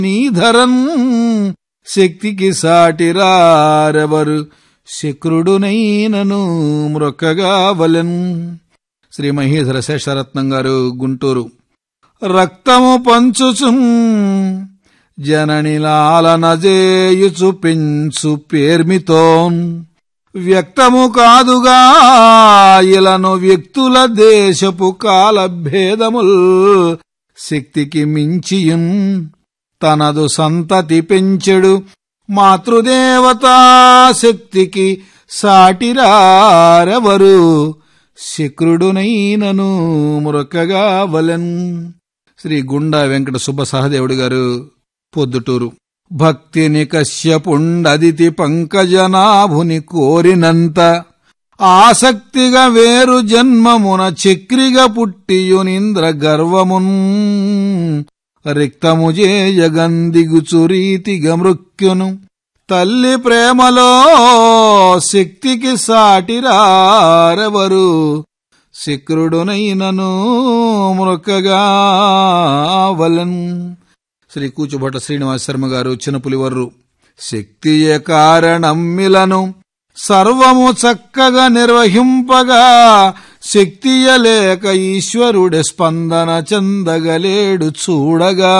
నీధరన్ శక్తికి సాటిరారెవరు శక్రుడునైనను మ్రొక్కగా వలెన్ శ్రీ మహేశ్వర శేషరత్నం గారు గుంటూరు రక్తము పంచుచున్ జనని లాలనజేయుచు పెంచు పేర్మితోన్ వ్యక్తము కాదుగా ఇలను వ్యక్తుల దేశపు కాల భేదముల్ శక్తికి మించియున్ తనదు సంతతి పెంచెడు మాతృదేవతా శక్తికి సాటిరారెవరు శక్రుడునైనను మురకగా వలెన్ శ్రీ గుండా వెంకట సుబ్బ సహదేవుడు గారు పొద్దుటూరు భక్తిని కశ్యపుండదితి పంకజనాభుని కోరినంత ఆసక్తిగా వేరు జన్మమున చక్రిగా పుట్టియునింద్ర గర్వమున్ రిక్తము జేయగందిగుచు రీతిగా మృక్యును తల్లి ప్రేమలో శక్తికి సాటిరారెవరు శక్రుడునైనను మృక్కగా వలన్ శ్రీ కూచుభట శ్రీనివాస శర్మ గారు చిన్నపులివర్రు శక్తియే కారణమ్మిలను సర్వము చక్కగా నిర్వహింపగా శక్తియలేక ఈశ్వరుడి స్పందన చెందగలేడు చూడగా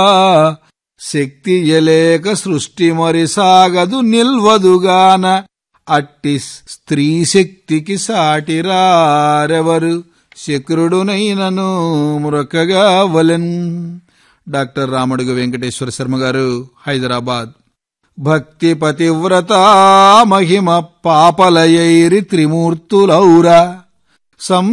శక్తియలేక సృష్టి మరి సాగదు నిల్వదుగాన అట్టి స్త్రీ శక్తికి సాటిరారెవరు శక్రుడునైనను మురకగా వలెన్ డాక్టర్ రామడుగు వెంకటేశ్వర శర్మ గారు హైదరాబాద్ భక్తి పతివ్రత మహిమ పాపలయైరి త్రిమూర్తులౌరా సం